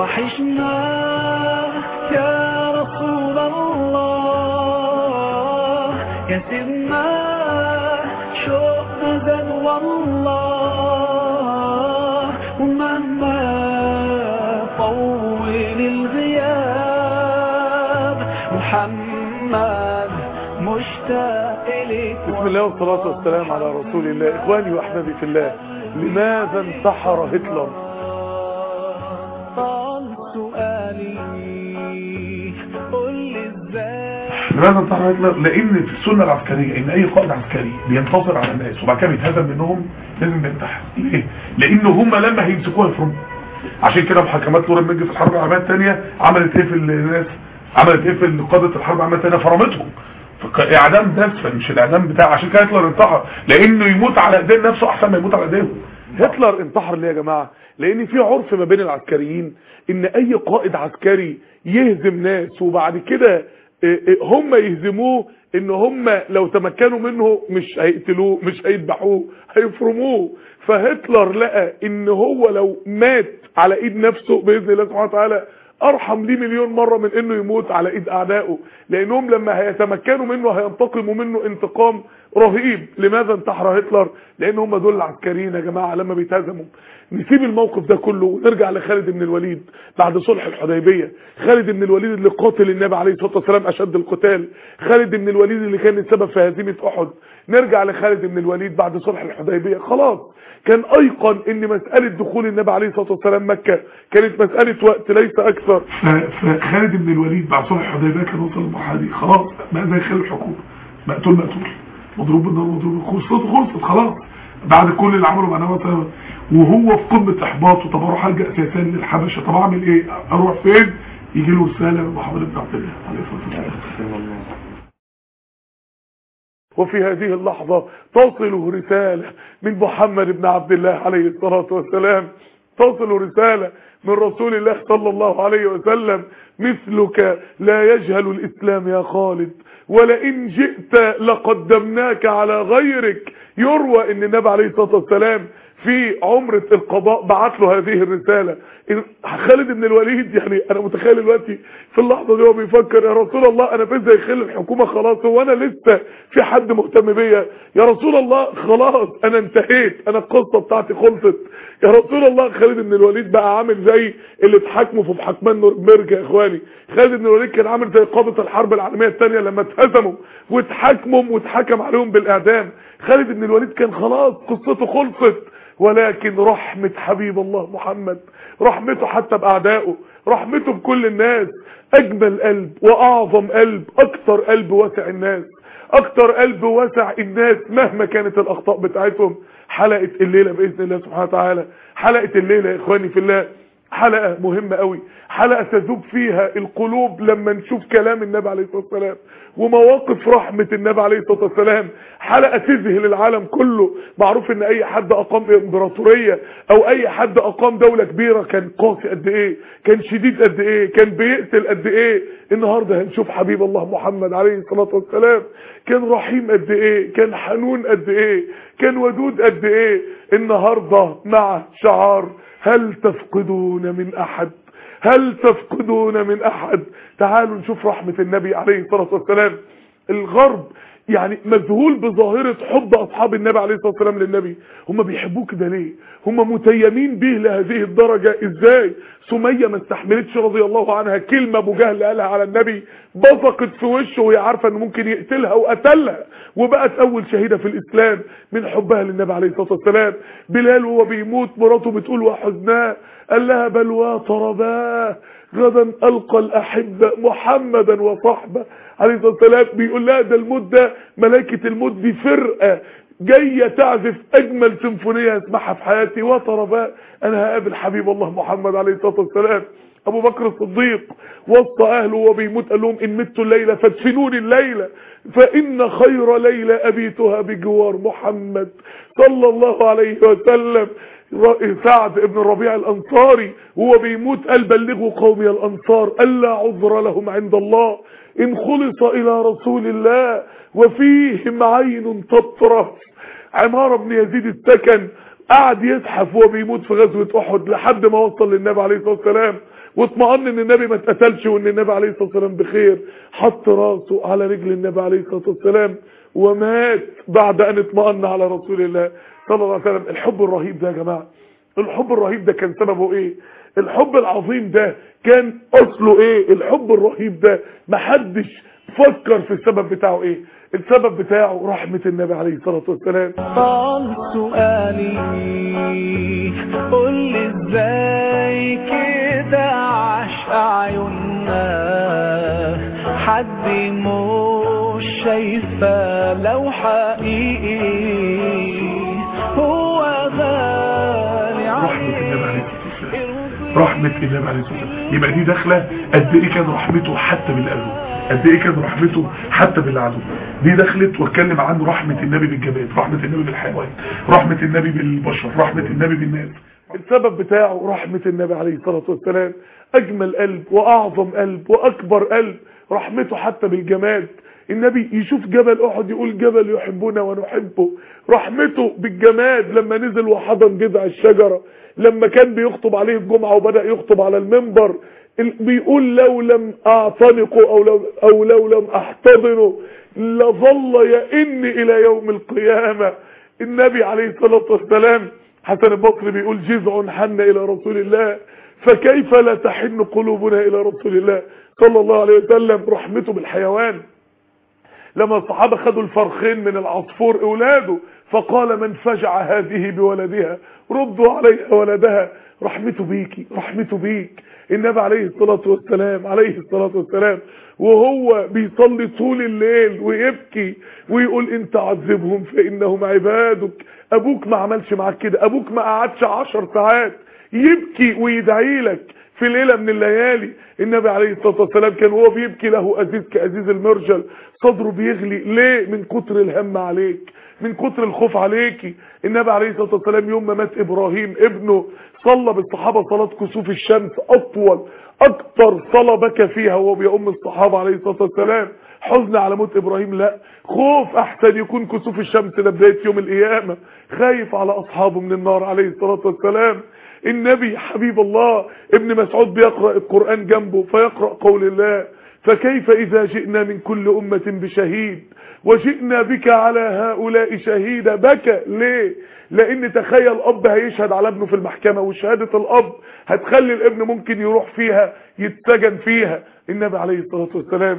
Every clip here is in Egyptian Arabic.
وحشنا يا رسول الله يا سيدنا شوقنا زاد والله ومهما طول الغياب محمد مشتاق إليك بسم الله والصلاة والسلام على رسول الله إخواني وأحبابي في الله لماذا انتحر هتلر طال سؤالي قل لي ازاي لماذا انتحر هتلر لأن في السنة العسكرية إن أي قائد عسكري بينتصر على الناس وبعد كده بيتهزم منهم لازم ينتحر ليه؟ لأن هم لما هيمسكوها يفرموا عشان كده محاكمات لورا المجي في الحرب العالمية الثانية عملت ايه في الناس عملت ايه في قادة الحرب العالمية الثانية فرمتهم اعدام ناس مش الاعدام بتاع عشان كده هتلر انتحر لانه يموت على ايدين نفسه احسن ما يموت على ايديهم هتلر انتحر ليه يا جماعه لان في عرف ما بين العسكريين ان اي قائد عسكري يهزم ناس وبعد كده اه، اه، هم يهزموه ان هم لو تمكنوا منه مش هيقتلوه مش هيذبحوه هيفرموه فهتلر لقى ان هو لو مات على ايد نفسه باذن الله سبحانه وتعالى ارحم ليه مليون مرة من انه يموت على ايد اعدائه لانهم لما هيتمكنوا منه هينتقموا منه انتقام رهيب لماذا انتحر هتلر لان هم دول العسكريين يا جماعة لما بيتهزموا نسيب الموقف ده كله ونرجع لخالد بن الوليد بعد صلح الحديبية خالد بن الوليد اللي قاتل النبي عليه الصلاة والسلام اشد القتال خالد بن الوليد اللي كان السبب في هزيمة احد نرجع لخالد بن الوليد بعد صلح الحديبية خلاص كان ايقن ان مسألة دخول النبي عليه الصلاة والسلام مكة كانت مسألة وقت ليس اكثر فخالد بن الوليد بعد صلح الحديبية كان وصل للمرحلة دي خلاص بقى زي خالد الحكومة مقتول مقتول مضروب بالنار مضروب خلصت خلصت خلاص بعد كل اللي عمله مع نبي وهو في قمة احباطه طب اروح الجا اساسا للحبشة طب اعمل ايه اروح فين يجي له رسالة من محمد بن عبد الله عليه الصلاة والسلام وفي هذه اللحظة تصل رسالة من محمد بن عبد الله عليه الصلاة والسلام تصل رسالة من رسول الله صلى الله عليه وسلم مثلك لا يجهل الإسلام يا خالد ولئن جئت لقدمناك على غيرك يروى ان النبي عليه الصلاة والسلام في عمرة القضاء بعت له هذه الرسالة خالد بن الوليد يعني انا متخيل دلوقتي في اللحظة دي هو بيفكر يا رسول الله انا فين زي خل الحكومة خلاص هو انا لسه في حد مهتم بيا يا رسول الله خلاص انا انتهيت انا القصة بتاعتي خلصت يا رسول الله خالد بن الوليد بقى عامل زي اللي اتحاكموا في محاكمان نورنبرج يا اخواني خالد بن الوليد كان عامل زي قادة الحرب العالمية الثانية لما اتهزموا واتحاكموا واتحكم عليهم بالاعدام خالد بن الوليد كان خلاص قصته خلصت ولكن رحمة حبيب الله محمد رحمته حتى بأعدائه رحمته بكل الناس أجمل قلب وأعظم قلب أكتر قلب واسع الناس أكتر قلب واسع الناس مهما كانت الأخطاء بتاعتهم حلقة الليلة بإذن الله سبحانه وتعالى حلقة الليلة يا إخواني في الله حلقة مهمة قوي حلقة تذوب فيها القلوب لما نشوف كلام النبي عليه الصلاة والسلام ومواقف رحمة النبي عليه الصلاة والسلام حلقة تذهل العالم كله معروف ان اي حد اقام امبراطورية او اي حد اقام دولة كبيرة كان قاسي قد ايه كان شديد قد ايه كان بيقتل قد ايه النهاردة هنشوف حبيب الله محمد عليه الصلاة والسلام كان رحيم قد ايه كان حنون قد ايه كان ودود قد ايه النهاردة مع شعار هل تفقدون من احد هل تفقدون من احد تعالوا نشوف رحمة النبي عليه الصلاة والسلام الغرب يعني مذهول بظاهرة حب اصحاب النبي عليه الصلاة والسلام للنبي هم بيحبوه كده ليه هم متيمين به لهذه الدرجة ازاي سمية ما استحملتش رضي الله عنها كلمة ابو جهل قالها على النبي بصقت في وشه وهي عارفة انه ممكن يقتلها وقتلها وبقت اول شهيدة في الاسلام من حبها للنبي عليه الصلاة والسلام بلال وهو بيموت مراته بتقول وحزناه قال لها بل طرباه غدا القى الاحبة محمدا وصحبه عليه الصلاة والسلام بيقول لها ده الموت ده ملائكة الموت دي فرقة جاية تعزف اجمل سيمفونية اسمعها في حياتي وطرباء انا هقابل حبيب الله محمد عليه الصلاة والسلام ابو بكر الصديق وسط اهله وبيموت قال لهم ان مت الليلة فادفنوني الليلة فان خير ليلة ابيتها بجوار محمد صلى الله عليه وسلم سعد ابن الربيع الانصاري وهو بيموت قال بلغوا قومي الانصار الا عذر لهم عند الله ان خلص الى رسول الله وفيهم عين تطرف عمارة بن يزيد السكن قعد يزحف وهو بيموت في غزوة احد لحد ما وصل للنبي عليه الصلاة والسلام واطمأن ان النبي ما اتقتلش وان النبي عليه الصلاة والسلام بخير حط راسه على رجل النبي عليه الصلاة والسلام ومات بعد ان اطمأن على رسول الله صلى الله عليه وسلم الحب الرهيب ده يا جماعة الحب الرهيب ده كان سببه ايه الحب العظيم ده كان اصله ايه الحب الرهيب ده محدش فكر في السبب بتاعه ايه السبب بتاعه رحمة النبي عليه الصلاة والسلام طال سؤالي قول لي ازاي كده عاش اعيننا حد مش شايفه لو حقيقي هو غالي رحمة النبي عليه عليك الصلاة والسلام رحمة النبي عليه الصلاة والسلام يبقى دي داخلة قد ايه كان رحمته حتى بالعدو قد ايه كان رحمته حتى بالعدو دي دخلت واتكلم عن رحمة النبي بالجماد رحمة النبي بالحيوان رحمة النبي بالبشر رحمة النبي بالناس السبب بتاعه رحمة النبي عليه الصلاة والسلام اجمل قلب واعظم قلب واكبر قلب رحمته حتى بالجماد النبي يشوف جبل احد يقول جبل يحبنا ونحبه رحمته بالجماد لما نزل وحضن جذع الشجرة لما كان بيخطب عليه الجمعة وبدأ يخطب على المنبر ال- بيقول لو لم اعتنقه او لو, أو لو لم احتضنه لظل يئن الى يوم القيامة النبي عليه الصلاة والسلام حسن البصري بيقول جذع حن الى رسول الله فكيف لا تحن قلوبنا الى رسول الله صلى الله عليه وسلم رحمته بالحيوان لما الصحابة خدوا الفرخين من العصفور اولاده فقال من فجع هذه بولدها ردوا عليها ولدها رحمته بيكي رحمته بيك النبي عليه الصلاة والسلام عليه الصلاة والسلام وهو بيصلي طول الليل ويبكي ويقول ان تعذبهم فانهم عبادك ابوك ما عملش معاك كده ابوك ما قعدش عشر ساعات يبكي ويدعي لك في ليلة من الليالي النبي عليه الصلاة والسلام كان وهو بيبكي له أزيز كأزيز المرجل صدره بيغلي ليه من كتر الهم عليك من كتر الخوف عليكي النبي عليه الصلاة والسلام يوم ما مات إبراهيم ابنه صلى بالصحابة صلاة كسوف الشمس أطول أكتر صلاة بكى فيها وهو بيؤم الصحابة عليه الصلاة والسلام حزن على موت إبراهيم لا خوف أحسن يكون كسوف الشمس ده بداية يوم القيامة خايف على أصحابه من النار عليه الصلاة والسلام النبي حبيب الله ابن مسعود بيقرأ القرآن جنبه فيقرأ قول الله فكيف إذا جئنا من كل أمة بشهيد وجئنا بك على هؤلاء شهيدا بكى ليه لان تخيل اب هيشهد على ابنه في المحكمة وشهادة الاب هتخلي الابن ممكن يروح فيها يتسجن فيها النبي عليه الصلاة والسلام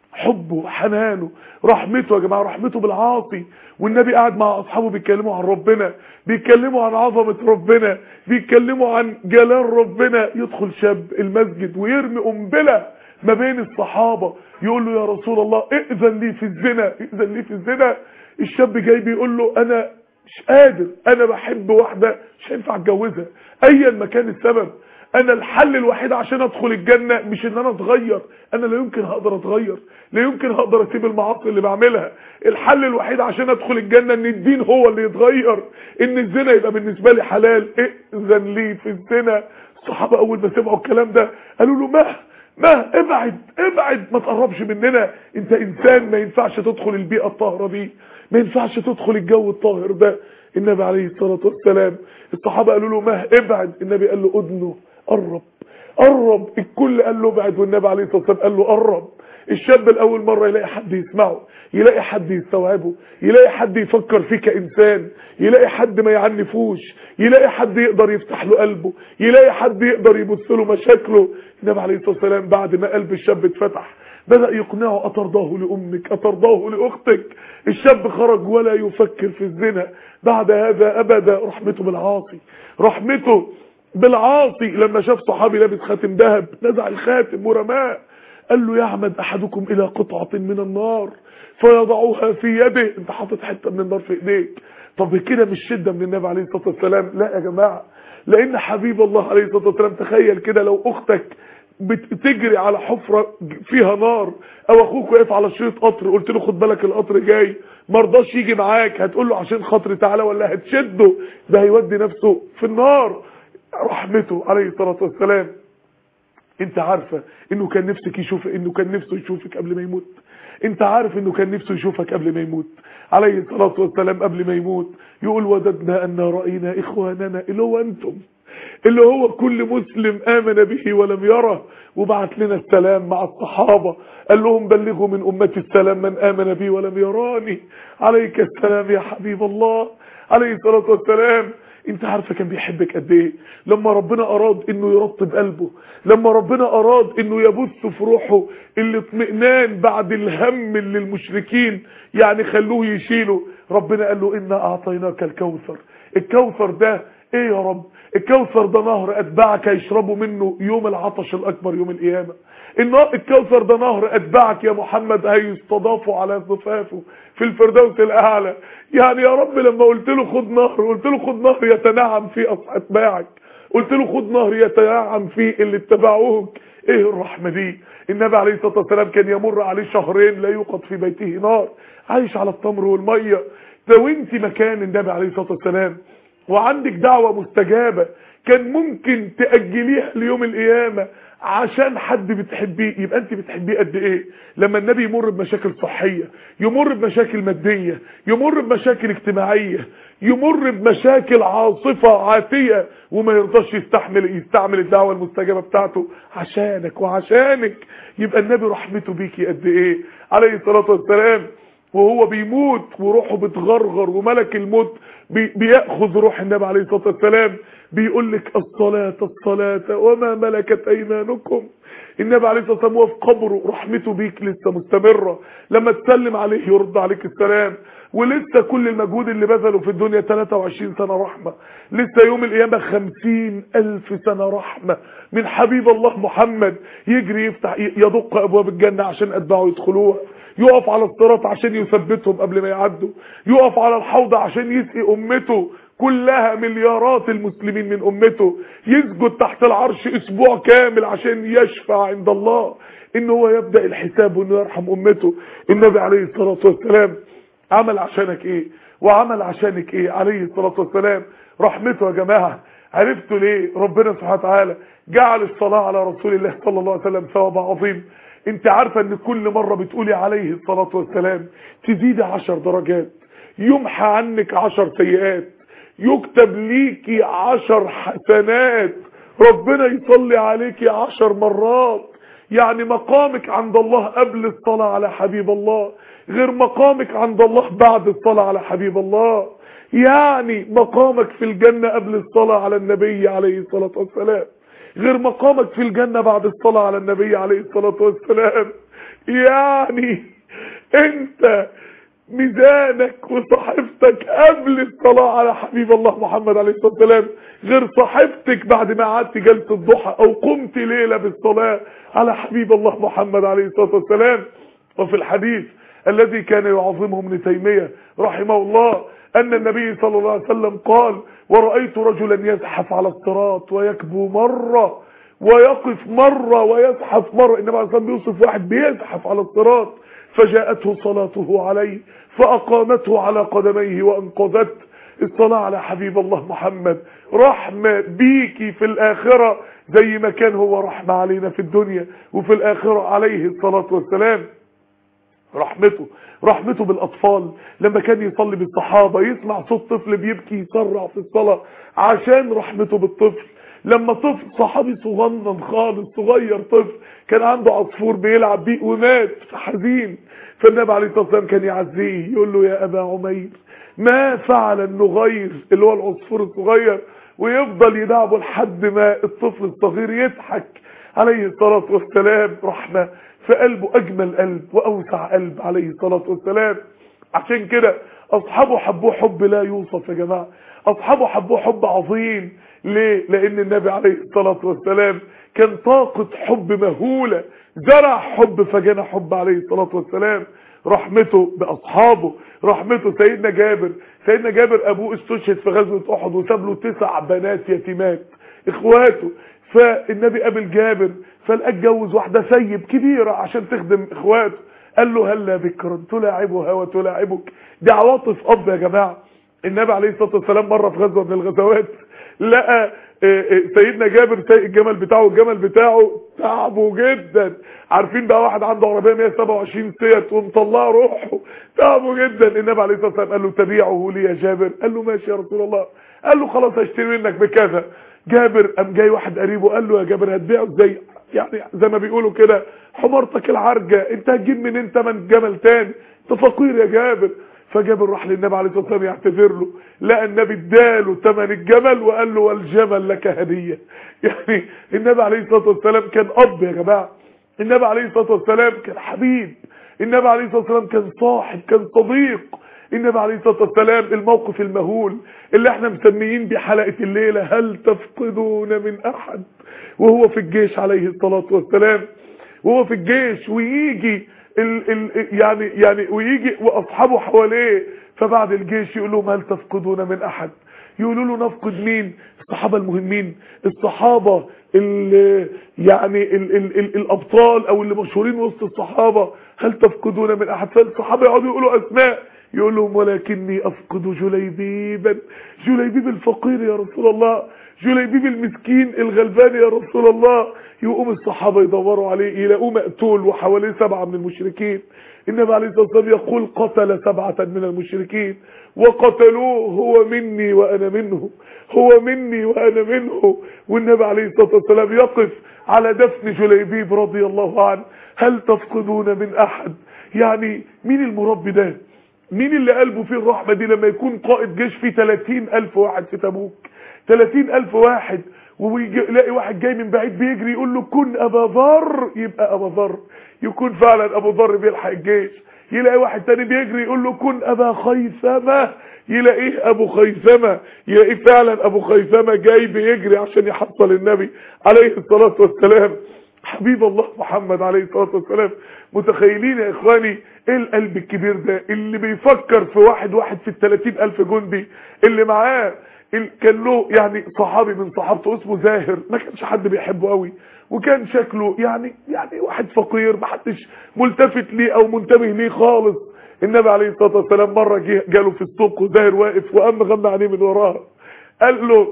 حبه حنانه رحمته يا جماعة رحمته بالعاصي والنبي قاعد مع اصحابه بيتكلموا عن ربنا بيتكلموا عن عظمة ربنا بيتكلموا عن جلال ربنا يدخل شاب المسجد ويرمي قنبله ما بين الصحابة يقول له يا رسول الله ائذن لي في الزنا ائذن لي في الزنا الشاب جاي بيقول له انا مش قادر انا بحب واحدة مش هينفع اتجوزها ايا ما كان السبب انا الحل الوحيد عشان ادخل الجنة مش ان انا اتغير انا لا يمكن هقدر اتغير لا يمكن هقدر اسيب المعاصي اللي بعملها الحل الوحيد عشان ادخل الجنة ان الدين هو اللي يتغير ان الزنا يبقى بالنسبة لي حلال ائذن لي في الزنا الصحابة اول ما سمعوا الكلام ده قالوا له ما ما ابعد ابعد ما تقربش مننا انت انسان ما ينفعش تدخل البيئة الطاهرة دي ما ينفعش تدخل الجو الطاهر ده النبي عليه الصلاة والسلام الصحابة قالوا له ما ابعد النبي قال له ادنه قرب قرب الكل قال له ابعد والنبي عليه الصلاة والسلام قال له قرب الشاب الاول مرة يلاقي حد يسمعه يلاقي حد يستوعبه يلاقي حد يفكر فيه كإنسان يلاقي حد ما يعنفوش يلاقي حد يقدر يفتح له قلبه يلاقي حد يقدر يبص له مشاكله النبي عليه الصلاة والسلام بعد ما قلب الشاب اتفتح بدأ يقنعه أترضاه لأمك أترضاه لأختك الشاب خرج ولا يفكر في الزنا بعد هذا أبدا رحمته بالعاصي رحمته بالعاصي لما شاف صحابي لابس خاتم ذهب نزع الخاتم ورماه قال له يعمد أحدكم إلى قطعة من النار فيضعوها في يده انت حاطط حتة من النار في ايديك طب كده مش شدة من النبي عليه الصلاة والسلام لا يا جماعة لان حبيب الله عليه الصلاة والسلام تخيل كده لو اختك بتجري على حفرة فيها نار او اخوك واقف على شريط قطر قلت له خد بالك القطر جاي مرضاش يجي معاك هتقول له عشان خاطري تعالى ولا هتشده ده هيودي نفسه في النار رحمته عليه الصلاة والسلام انت عارفة انه كان نفسك يشوف انه كان نفسه يشوفك قبل ما يموت انت عارف انه كان نفسه يشوفك قبل ما يموت عليه الصلاة والسلام قبل ما يموت يقول وددنا ان رأينا اخواننا اللي هو انتم اللي هو كل مسلم آمن به ولم يره وبعت لنا السلام مع الصحابة قال لهم بلغوا من أمتي السلام من آمن بي ولم يراني عليك السلام يا حبيب الله عليه الصلاة والسلام انت عارفة كان بيحبك قد ايه لما ربنا اراد انه يرطب قلبه لما ربنا اراد انه يبث في روحه الاطمئنان بعد الهم اللي المشركين يعني خلوه يشيله ربنا قال له انا اعطيناك الكوثر الكوثر ده ايه يا رب الكوثر ده نهر اتباعك يشربوا منه يوم العطش الاكبر يوم القيامه الكوثر ده نهر اتباعك يا محمد هيستضافوا على ضفافه في الفردوس الاعلى يعني يا رب لما قلت له خد نهر قلت له خد نهر يتنعم فيه اتباعك قلت له خد نهر يتنعم فيه اللي اتبعوك ايه الرحمه دي النبي عليه الصلاه والسلام كان يمر عليه شهرين لا يوقد في بيته نار عايش على التمر والميه لو انت مكان النبي عليه الصلاه والسلام وعندك دعوه مستجابه كان ممكن تاجليها ليوم القيامه عشان حد بتحبيه يبقى انت بتحبيه قد ايه لما النبي يمر بمشاكل صحية يمر بمشاكل مادية يمر بمشاكل اجتماعية يمر بمشاكل عاصفة عاتية وما يرضاش يستحمل يستعمل الدعوة المستجابة بتاعته عشانك وعشانك يبقى النبي رحمته بيكي قد ايه عليه الصلاة والسلام وهو بيموت وروحه بتغرغر وملك الموت بي بيأخذ روح النبي عليه الصلاة والسلام بيقول لك الصلاة الصلاة وما ملكت أيمانكم النبي عليه الصلاة والسلام هو في قبره رحمته بيك لسه مستمرة لما تسلم عليه يرد عليك السلام ولسه كل المجهود اللي بذله في الدنيا 23 سنة رحمة لسه يوم القيامة 50 ألف سنة رحمة من حبيب الله محمد يجري يفتح يدق أبواب الجنة عشان أتباعه يدخلوها يقف على الصراط عشان يثبتهم قبل ما يعدوا يقف على الحوض عشان يسقي أمته كلها مليارات المسلمين من أمته يسجد تحت العرش أسبوع كامل عشان يشفع عند الله إن هو يبدأ الحساب وإنه يرحم أمته النبي عليه الصلاة والسلام عمل عشانك إيه وعمل عشانك إيه عليه الصلاة والسلام رحمته يا جماعة عرفتوا ليه ربنا سبحانه وتعالى جعل الصلاة على رسول الله صلى الله عليه وسلم ثواب عظيم انت عارفة ان كل مرة بتقولي عليه الصلاة والسلام تزيد عشر درجات يمحى عنك عشر سيئات يكتب ليكي عشر حسنات ربنا يصلي عليكي عشر مرات يعني مقامك عند الله قبل الصلاة على حبيب الله غير مقامك عند الله بعد الصلاة على حبيب الله يعني مقامك في الجنة قبل الصلاة على النبي عليه الصلاة والسلام غير مقامك في الجنة بعد الصلاة على النبي عليه الصلاة والسلام يعني انت ميزانك وصحيفتك قبل الصلاة على حبيب الله محمد عليه الصلاة والسلام غير صحيفتك بعد ما قعدت جلسة الضحى او قمت ليلة بالصلاة على حبيب الله محمد عليه الصلاة والسلام وفي الحديث الذي كان يعظمه ابن تيمية رحمه الله أن النبي صلى الله عليه وسلم قال ورأيت رجلا يزحف على الصراط ويكبو مرة ويقف مرة ويزحف مرة إنما عليه الصلاة بيوصف واحد بيزحف على الصراط فجاءته صلاته عليه فأقامته على قدميه وأنقذته الصلاة على حبيب الله محمد رحمة بيكي في الآخرة زي ما كان هو رحمة علينا في الدنيا وفي الآخرة عليه الصلاة والسلام رحمته رحمته بالأطفال لما كان يصلي بالصحابة يسمع صوت طفل بيبكي يسرع في الصلاة عشان رحمته بالطفل لما طفل صحابي صغنن خالص صغير طفل كان عنده عصفور بيلعب بيه ومات فحزين فالنبي عليه الصلاة والسلام كان يعزيه يقول له يا أبا عمير ما فعل النغير اللي هو العصفور الصغير ويفضل يدعبه لحد ما الطفل الصغير يضحك عليه الصلاة والسلام رحمة في قلبه أجمل قلب وأوسع قلب عليه الصلاة والسلام عشان كده أصحابه حبوه حب لا يوصف يا جماعة أصحابه حبوه حب عظيم ليه؟ لأن النبي عليه الصلاة والسلام كان طاقة حب مهولة زرع حب فجنى حب عليه الصلاة والسلام رحمته بأصحابه رحمته سيدنا جابر سيدنا جابر أبوه استشهد في غزوة أحد وساب له تسع بنات يتيمات إخواته فالنبي قابل جابر فلقى اتجوز واحدة سيب كبيرة عشان تخدم إخواته قال له هلا بكرا تلاعبها وتلاعبك دي عواطف أب يا جماعة النبي عليه الصلاة والسلام مرة في غزوة من الغزوات لقى سيدنا جابر سايق الجمل بتاعه الجمل بتاعه تعبه جدا عارفين بقى واحد عنده عربيه 127 سيت ومطلعه روحه تعبه جدا النبي عليه الصلاه والسلام قال له تبيعه لي يا جابر قال له ماشي يا رسول الله قال له خلاص هشتري منك بكذا جابر قام جاي واحد قريبه قال له يا جابر هتبيعه ازاي يعني زي ما بيقولوا كده حمارتك العرجة انت هتجيب منين تمن جمل تاني انت فقير يا جابر فجابر راح للنبي عليه الصلاه والسلام يعتذر له لقى النبي اداله ثمن الجمل وقال له والجمل لك هديه يعني النبي عليه الصلاه والسلام كان اب يا جماعه النبي عليه الصلاه والسلام كان حبيب النبي عليه الصلاه والسلام كان صاحب كان صديق النبي عليه الصلاه والسلام الموقف المهول اللي احنا مسميين بحلقه الليله هل تفقدون من احد وهو في الجيش عليه الصلاه والسلام وهو في الجيش ويجي ال ال يعني يعني ويجي واصحابه حواليه فبعد الجيش يقول لهم هل تفقدون من احد يقولوا له نفقد مين الصحابه المهمين الصحابه ال يعني ال ال ال الابطال او اللي مشهورين وسط الصحابه هل تفقدون من احد فالصحابه يقعدوا يقولوا اسماء يقول لهم ولكني افقد جليبيبا جليبيب الفقير يا رسول الله جليبيب المسكين الغلبان يا رسول الله يقوم الصحابة يدوروا عليه يلاقوه مقتول وحواليه سبعة من المشركين النبي عليه الصلاة والسلام يقول قتل سبعة من المشركين وقتلوه هو مني وأنا منه هو مني وأنا منه والنبي عليه الصلاة والسلام يقف على دفن جليبيب رضي الله عنه هل تفقدون من أحد يعني مين المربي ده مين اللي قلبه فيه الرحمة دي لما يكون قائد جيش فيه 30 ألف واحد في تبوك 30 ألف واحد ويلاقي واحد جاي من بعيد بيجري يقول له كن أبا ذر يبقى أبا ذر يكون فعلا أبو ذر بيلحق الجيش يلاقي واحد تاني بيجري يقول له كن أبا خيثمة يلاقيه أبو خيثمة يلاقيه فعلا أبو خيثمة جاي بيجري عشان يحصل النبي عليه الصلاة والسلام حبيب الله محمد عليه الصلاة والسلام متخيلين يا إخواني ايه القلب الكبير ده اللي بيفكر في واحد واحد في التلاتين ألف جندي اللي معاه كان له يعني صحابي من صحابته اسمه زاهر ما كانش حد بيحبه قوي وكان شكله يعني يعني واحد فقير ما حدش ملتفت ليه او منتبه ليه خالص النبي عليه الصلاه والسلام مره جه جاله في السوق وزاهر واقف وقام غمى عليه من وراه قال له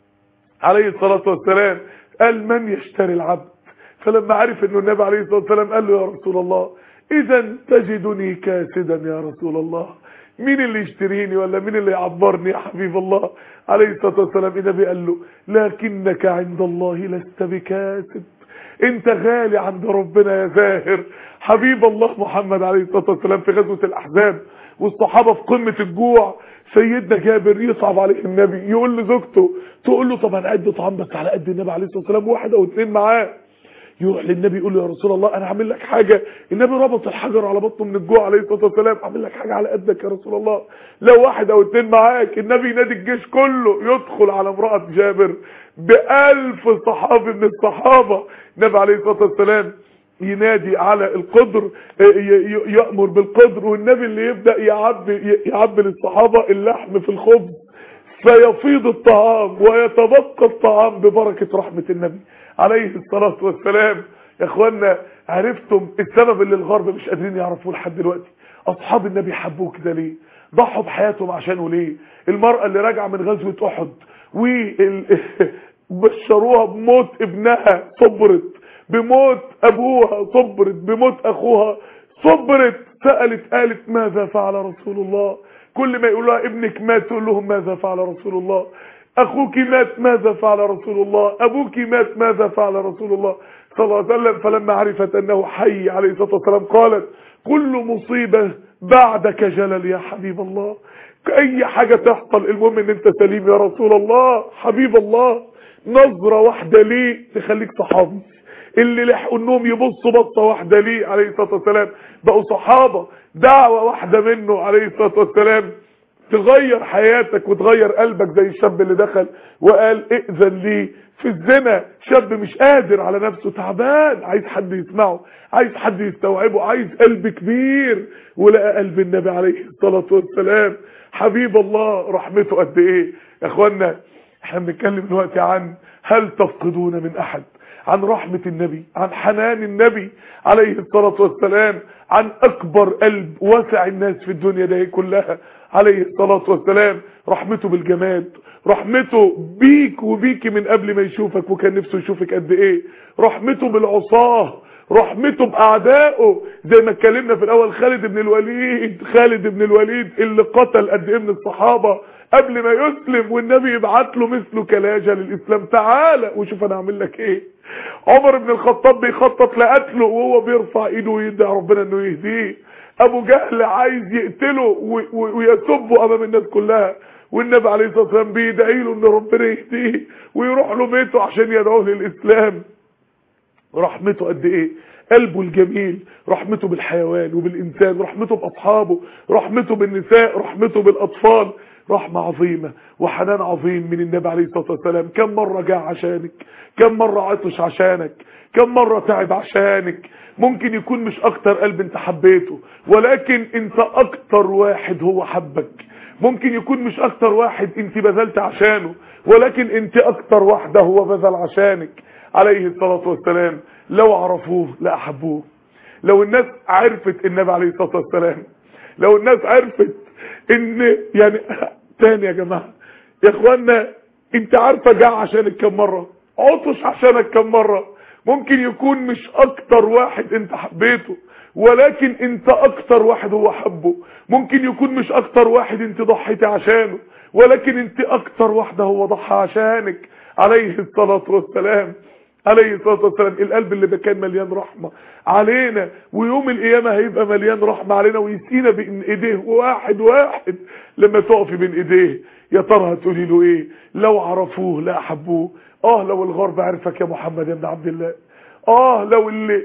عليه الصلاه والسلام قال من يشتري العبد فلما عرف انه النبي عليه الصلاه والسلام قال له يا رسول الله اذا تجدني كاسدا يا رسول الله مين اللي يشتريني ولا مين اللي يعبرني يا حبيب الله عليه الصلاة والسلام النبي قال له لكنك عند الله لست بكاسب انت غالي عند ربنا يا زاهر حبيب الله محمد عليه الصلاة والسلام في غزوة الاحزاب والصحابة في قمة الجوع سيدنا جابر يصعب عليه النبي يقول لزوجته تقول له طب انا قد طعام بس على قد النبي عليه الصلاة والسلام واحد او اتنين معاه يروح للنبي يقول له يا رسول الله انا هعمل لك حاجه النبي ربط الحجر على بطنه من الجوع عليه الصلاه والسلام اعمل لك حاجه على قدك يا رسول الله لو واحد او اتنين معاك النبي ينادي الجيش كله يدخل على امراه جابر بألف صحابي من الصحابه النبي عليه الصلاه والسلام ينادي على القدر يأمر بالقدر والنبي اللي يبدأ يعبي يعبي للصحابة اللحم في الخبز فيفيض الطعام ويتبقى الطعام ببركة رحمة النبي عليه الصلاة والسلام يا اخوانا عرفتم السبب اللي الغرب مش قادرين يعرفوه لحد دلوقتي اصحاب النبي حبوه كده ليه ضحوا بحياتهم عشانه ليه المرأة اللي راجعة من غزوة احد وبشروها بموت ابنها صبرت بموت ابوها صبرت بموت اخوها صبرت سألت قالت ماذا فعل رسول الله كل ما يقول لها ابنك مات تقول لهم ماذا فعل رسول الله اخوك مات ماذا فعل رسول الله ابوك مات ماذا فعل رسول الله صلى الله عليه وسلم فلما عرفت انه حي عليه الصلاه والسلام قالت كل مصيبه بعدك جلل يا حبيب الله اي حاجه تحصل المهم ان انت سليم يا رسول الله حبيب الله نظره واحده ليه تخليك صحابي اللي لحقوا انهم يبصوا بصه واحده ليه عليه الصلاه والسلام بقوا صحابه دعوه واحده منه عليه الصلاه والسلام تغير حياتك وتغير قلبك زي الشاب اللي دخل وقال ائذن لي في الزنا شاب مش قادر على نفسه تعبان عايز حد يسمعه عايز حد يستوعبه عايز قلب كبير ولقى قلب النبي عليه الصلاة والسلام حبيب الله رحمته قد ايه يا اخوانا احنا بنتكلم دلوقتي عن هل تفقدون من احد عن رحمة النبي عن حنان النبي عليه الصلاة والسلام عن اكبر قلب واسع الناس في الدنيا ده كلها عليه الصلاة والسلام رحمته بالجماد رحمته بيك وبيك من قبل ما يشوفك وكان نفسه يشوفك قد ايه رحمته بالعصاه رحمته باعدائه زي ما اتكلمنا في الاول خالد بن الوليد خالد بن الوليد اللي قتل قد ايه من الصحابه قبل ما يسلم والنبي يبعت له مثله كلاجة للإسلام تعالى وشوف أنا أعمل لك إيه عمر بن الخطاب بيخطط لقتله وهو بيرفع إيده ويدعي ربنا إنه يهديه أبو جهل عايز يقتله ويسبه أمام الناس كلها والنبي عليه الصلاة والسلام بيدعي له إن ربنا يهديه ويروح له بيته عشان يدعوه للإسلام رحمته قد ايه قلبه الجميل رحمته بالحيوان وبالإنسان رحمته بأصحابه رحمته بالنساء رحمته بالأطفال رحمة عظيمة وحنان عظيم من النبي عليه الصلاة والسلام كم مرة جاء عشانك كم مرة عطش عشانك كم مرة تعب عشانك ممكن يكون مش أكتر قلب انت حبيته ولكن انت أكتر واحد هو حبك ممكن يكون مش أكتر واحد انت بذلت عشانه ولكن انت أكتر واحدة هو بذل عشانك عليه الصلاة والسلام لو عرفوه لأحبوه لو الناس عرفت النبي عليه الصلاة والسلام لو الناس عرفت ان يعني تاني يا جماعة يا اخوانا انت عارفة جاء عشانك كم مرة عطش عشانك كم مرة ممكن يكون مش اكتر واحد انت حبيته ولكن انت اكتر واحد هو حبه ممكن يكون مش اكتر واحد انت ضحيتي عشانه ولكن انت اكتر واحدة هو ضحى عشانك عليه الصلاة والسلام عليه الصلاة والسلام القلب اللي كان مليان رحمة علينا ويوم القيامة هيبقى مليان رحمة علينا ويسقينا بين ايديه واحد واحد لما تقفي بين ايديه يا ترى هتقولي له ايه لو عرفوه لا احبوه اه لو الغرب عرفك يا محمد يا ابن عبد الله اه لو اللي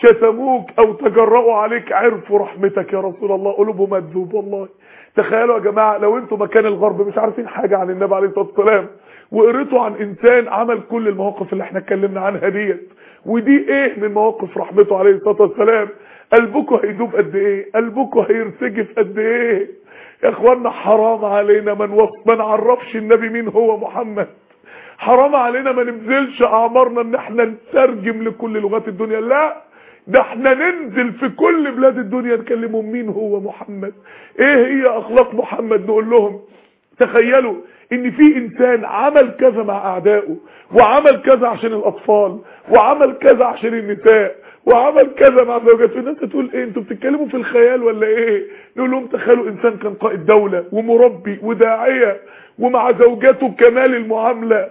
شتموك او تجرأوا عليك عرفوا رحمتك يا رسول الله قلوبهم مذوب والله تخيلوا يا جماعة لو انتوا مكان الغرب مش عارفين حاجة عن النبي عليه الصلاة والسلام وقريتوا عن انسان عمل كل المواقف اللي احنا اتكلمنا عنها ديت ودي ايه من مواقف رحمته عليه الصلاة والسلام قلبكم هيدوب قد ايه قلبكم هيرتجف قد ايه يا اخوانا حرام علينا ما نوص- ما نعرفش النبي مين هو محمد حرام علينا ما نبذلش اعمارنا ان احنا نترجم لكل لغات الدنيا لا ده احنا ننزل في كل بلاد الدنيا نكلمهم مين هو محمد ايه هي اخلاق محمد نقول لهم تخيلوا ان في انسان عمل كذا مع اعدائه وعمل كذا عشان الاطفال وعمل كذا عشان النساء وعمل كذا مع زوجته الناس تقول ايه انتوا بتتكلموا في الخيال ولا ايه نقول لهم تخيلوا انسان كان قائد دولة ومربي وداعية ومع زوجته كمال المعاملة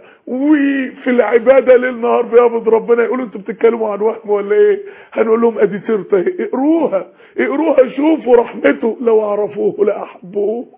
وفي العبادة ليل نهار بيقبض ربنا يقولوا انتوا بتتكلموا عن وهم ولا ايه هنقول لهم ادي سيرته اهي. اقروها اقروها شوفوا رحمته لو عرفوه لاحبوه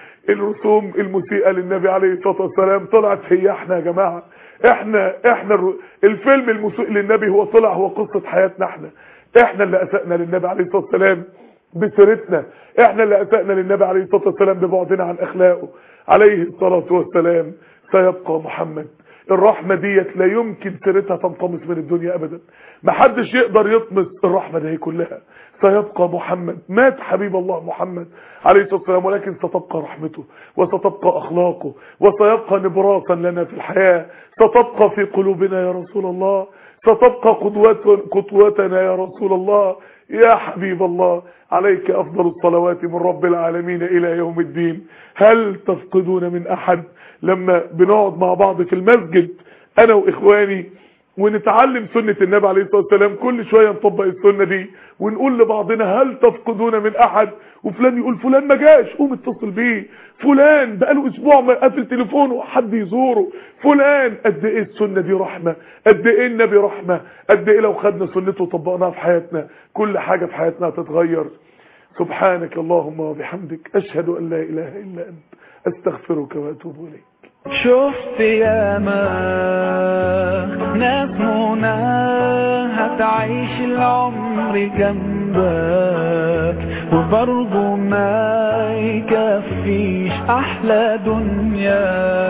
الرسوم المسيئة للنبي عليه الصلاة والسلام طلعت هي احنا يا جماعة احنا احنا الر- الفيلم المسيء للنبي هو طلع هو قصة حياتنا احنا احنا اللي اسأنا للنبي عليه الصلاة والسلام بسيرتنا احنا اللي اسأنا للنبي عليه الصلاة والسلام ببعدنا عن اخلاقه عليه الصلاة والسلام سيبقى محمد الرحمة ديت لا يمكن سيرتها تنطمس من الدنيا ابدا محدش يقدر يطمس الرحمة دي كلها سيبقى محمد مات حبيب الله محمد عليه الصلاة والسلام ولكن ستبقى رحمته وستبقى أخلاقه وسيبقى نبراسا لنا في الحياة ستبقى في قلوبنا يا رسول الله ستبقى قدوة قدوتنا يا رسول الله يا حبيب الله عليك أفضل الصلوات من رب العالمين إلى يوم الدين هل تفقدون من أحد لما بنقعد مع بعض في المسجد أنا وإخواني ونتعلم سنة النبي عليه الصلاة والسلام كل شوية نطبق السنة دي ونقول لبعضنا هل تفقدون من احد وفلان يقول فلان ما جاش قوم اتصل بيه فلان بقاله اسبوع ما قافل تليفونه حد يزوره فلان قد ايه السنة دي رحمة قد ايه النبي رحمة قد ايه لو خدنا سنته وطبقناها في حياتنا كل حاجة في حياتنا هتتغير سبحانك اللهم وبحمدك اشهد ان لا اله الا انت استغفرك واتوب اليك شفت ياما ناس منى هتعيش العمر جنبك وبرضه ما يكفيش احلى دنيا